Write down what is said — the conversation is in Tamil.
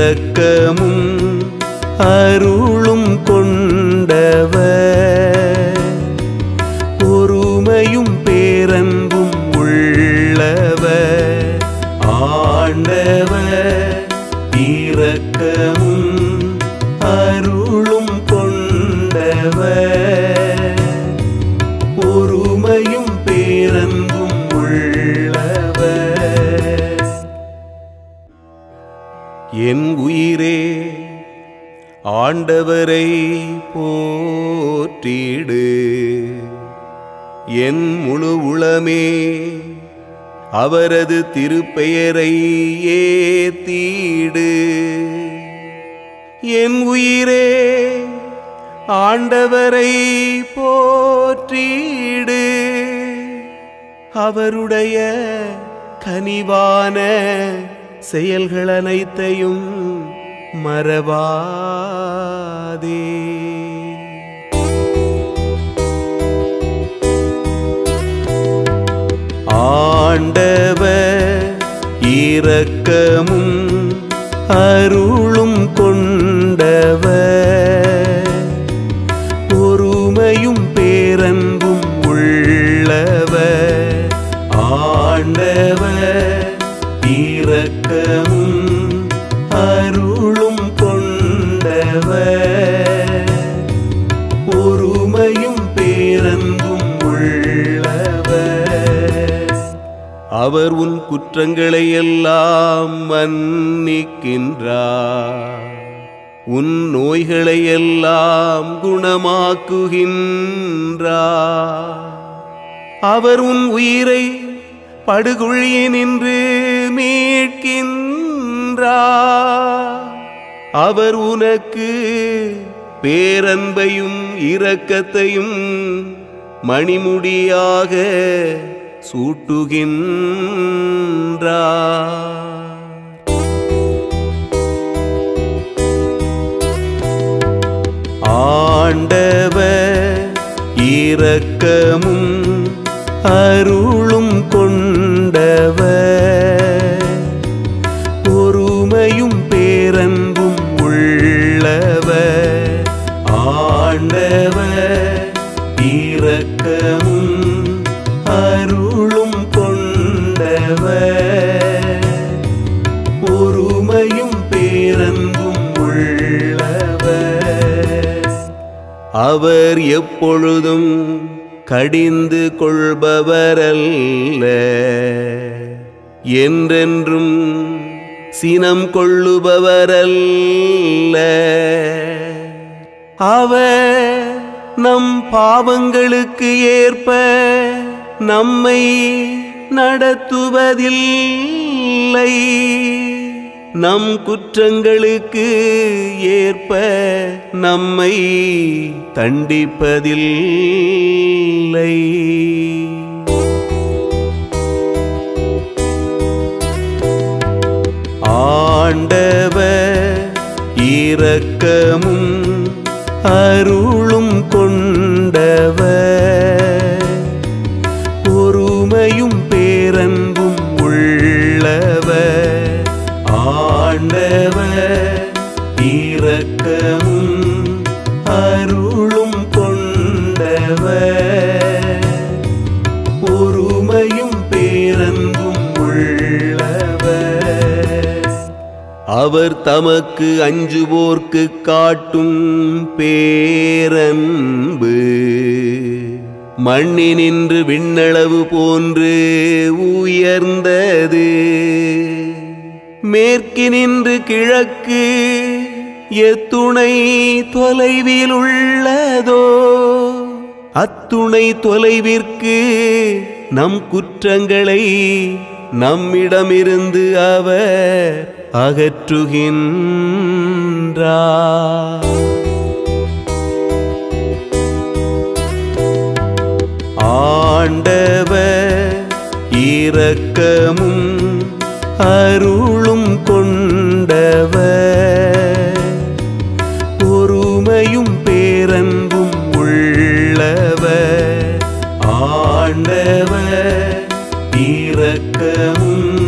இரக்கமும் அருளும் கொண்டவர் பொறுமையும் பேரன்பும் உள்ளவர் ஆண்டவர் இரக்கமும் அருளும் கொண்டவர் பொறுமையும் பேரன்பும் உள்ளவர் என் உயிரே ஆண்டவரை போற்றிடு என் முழு உளமே அவரது திருப்பெயரை ஏத்தீடு என் உயிரே ஆண்டவரை போற்றிடு அவருடைய கனிவான செயல்கள் அனைத்தையும் மறவாதே ஆண்டவர் இரக்கமும் அருளும் கொண்டவர் பொறுமையும் பேரன்பும் உள்ளவர் ஆண்டவர் இரக்கமும் அருளும் கொண்டவர் பொறுமையும் பேரன்பும் உள்ளவர் அவர் உன் குற்றங்களை எல்லாம் மன்னிக்கின்றார் உன் நோய்களை எல்லாம் குணமாக்குகின்றார் அவர் உன் உயிரை படுகுழியினின்று மீட்கின்றார் அவர் உனக்கு பேரன்பையும் இரக்கத்தையும் மணிமுடியாக சூட்டுகின்றார் ஆண்டவர் இரக்கமும் அருளும் கொண்டவர் பொறுமையும் பேரன்பும் உள்ளவர் ஆண்டவர் இரக்கமும் அருளும் கொண்டவர் பொறுமையும் பேரன்பும் உள்ளவர் அவர் எப்பொழுதும் கடிந்து கொள்பவரல்ல என்றென்றும் சினம் கொள்ளுபவரல்ல அவர் நம் பாவங்களுக்கு ஏற்ப நம்மை நடத்துவதில்லை நம் குற்றங்களுக்கு ஏற்ப நம்மை தண்டிப்பதில்லை ஆண்டவர் இரக்கமும் அருளும் கொண்டவர் பொறுமையும் பேரன்பும் உள்ளவர் ஆண்டவர் இரக்கமும் அருளும் கொண்டவர் பொறுமையும் பேரன்பும் உள்ளவர் அவர் தமக்கு அஞ்சுவோர்க்கு காட்டும் பேரன்பு மண்ணினின்று விண்ணளவு போன்று உயர்ந்தது மேற்கினின்று கிழக்கு எத்துணை தொலைவில் உள்ளதோ அத்துணை தொலைவிற்கு நம் குற்றங்களை நம்மிடமிருந்து அவர் அகற்றுகின்றார் ஆண்டவர் இரக்கமும் அருளும் கொண்டவர் பொறுமையும் பேரன்பும் உள்ளவர் ஆண்டவர் இரக்கமும்